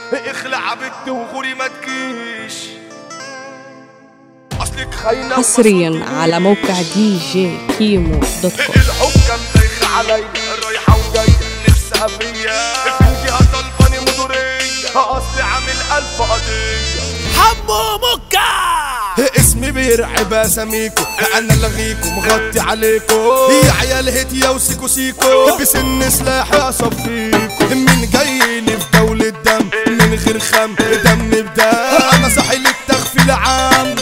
اخلع بنت وغوري ما تجيش اصلك خاينه حصريا على موقع دي جي كيمو دوت كوم الحكم دايخ عليا رايحه وجايه نفسها فيا فيها طلباني مدوريه اصلي عامل الف قضيه حمو مكة اسمي بيرعب اساميكو انا لغيكو مغطي عليكو يا عيال هديه وسيكو سيكو بسن سلاحي اصفيكو مين جاي لي في دولة دم من غير خم دم بدم انا صاحي للتغفيل عام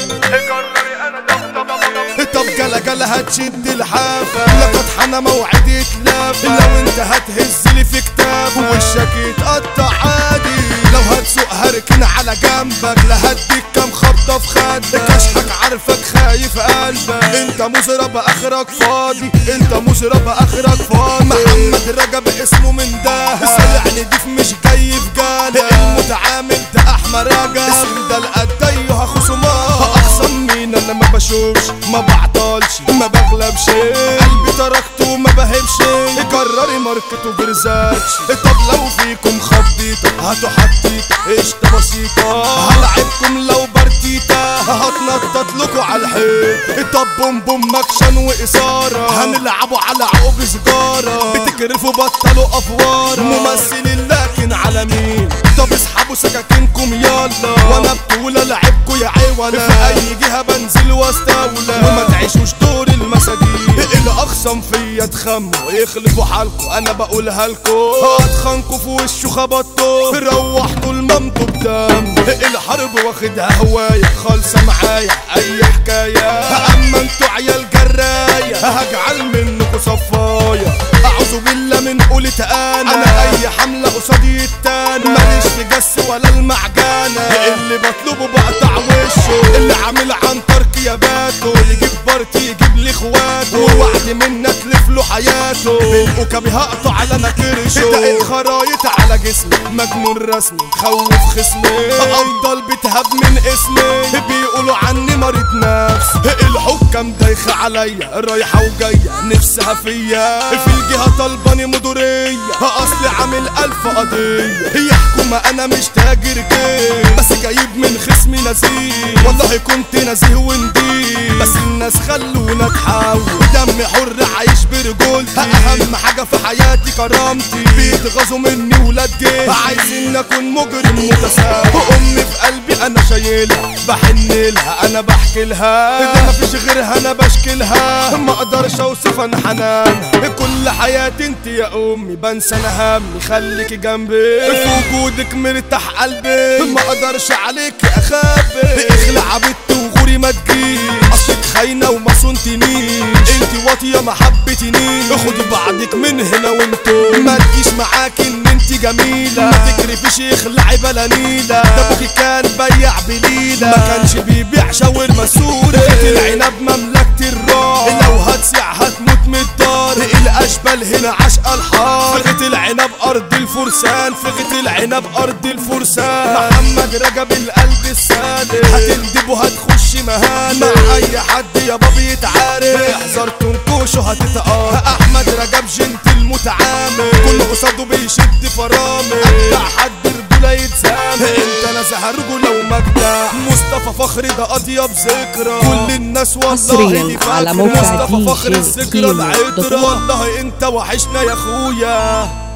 طب جلا جلا هتشد الحافة لقد حان موعدي اتلافى لو انت هتهز لي في كتاب وشك يتقطع عادي لو هتسوق هركن على جنبك لا هديك كام خبطة في خدك كشحك عارفك خايف قلبك انت مزرب اخرك فاضي انت مزرب اخرك فاضي محمد رجب اسمه من ده يعني ضيف مش جاي في جالة المتعامل ده احمر رجب اسم ده القديه خصومات اقسم مين انا ما بشوفش ما بعطلش ما بغلبش قلبي تركته ما بهبش قرري ماركته برزاتش طب لو فيكم خبيطة هاتوا حطيطة قشطة بسيطة هلعبكم لو برديتا هتنطط لكوا على الحيط طب بوم بوم مكشن وإثارة هنلعبوا على عقب سجارة بتكرفوا بطلوا أفوارة ممثلين لكن على مين طب اسحبوا سكاكينكم يلا وانا بطولة لعبكوا يا عيوة في اي جهة بنزل واستولى وما تعيشوش دور المساجين اللي اخصم فيا تخموا يخلفوا حالكوا انا بقولها لكم هتخنكوا في وشه خبطوا روحتوا المامتوا بدم الحرب واخدها هواية خالصة معايا اي حكاية اما انتوا عيال جراية هجعل منكوا صفاية اعوذ بالله من قولة انا انا اي حملة قصادي التاني ماليش في جس ولا المعجنة اللي بطلبه بقطع وشه اللي عامل عن ترك يا باتو يجيب بارتي يجيب لي اخواته ووعد منا تلف له حياته بالقوكبي هقطع على انا كرشه ده الخرايط على جسمي مجنون رسمي مخوف خصمي افضل بتهاب من اسمي بيقولوا عني مريض نفس الحكام دايخة عليا رايحة وجاية نفسها فيا في الجهة طلباني مدورية اصلي عامل الف قضية هي حكومة انا مش تاجر جيم بس جايب من خصمي نزيه والله كنت نزيه ونديه بس الناس خلونا نحاول دمي حر عايش برجولتي اهم حاجة في حياتي كرامتي بيتغاظوا مني ولاد جيل عايزين اكون مجرم متساوي امي في قلبي انا شايلها بحن لها انا بحكي لها ده مفيش غيرها انا بشكلها ما اقدرش اوصف انا حنانها كل حياتي انت يا امي بنسى انا همي خليكي جنبي في وجودك مرتاح قلبي ما اقدرش عليك اخبي اخلع بت وغوري ما تجيش اصلك خاينه وما صنتنيش انت واطيه ما حبتنيش خدي بعضك من هنا وانتو ما تجيش معاكي ان انت جميله ما تكرفيش اخلعي بلا نيله ده ابوكي كان بياع بليله ما كانش بيبيع شاورما سوري العنب مملكه الراي لو هتسيع هتموت من الدار الاشبال هنا عشق الحار فغة العنب ارض الفرسان فغة العنب ارض الفرسان محمد رجب القلب السالم هتندب وهتخش مهان مع اي حد يا بابي يتعارك احذر تنكوشه هتتقار احمد رجب جنت المتعامل كل قصاده بيشد فرامل ابدع حد رجوله يتسامل انت نازح رجوله ومجدع مصطفى فخري ده اطيب ذكرى كل الناس والله حصرياً دي فاكرة. على موقع مصطفى دي فخري جي الذكرى كيمو دوت العطرة كوم. والله انت وحشنا يا اخويا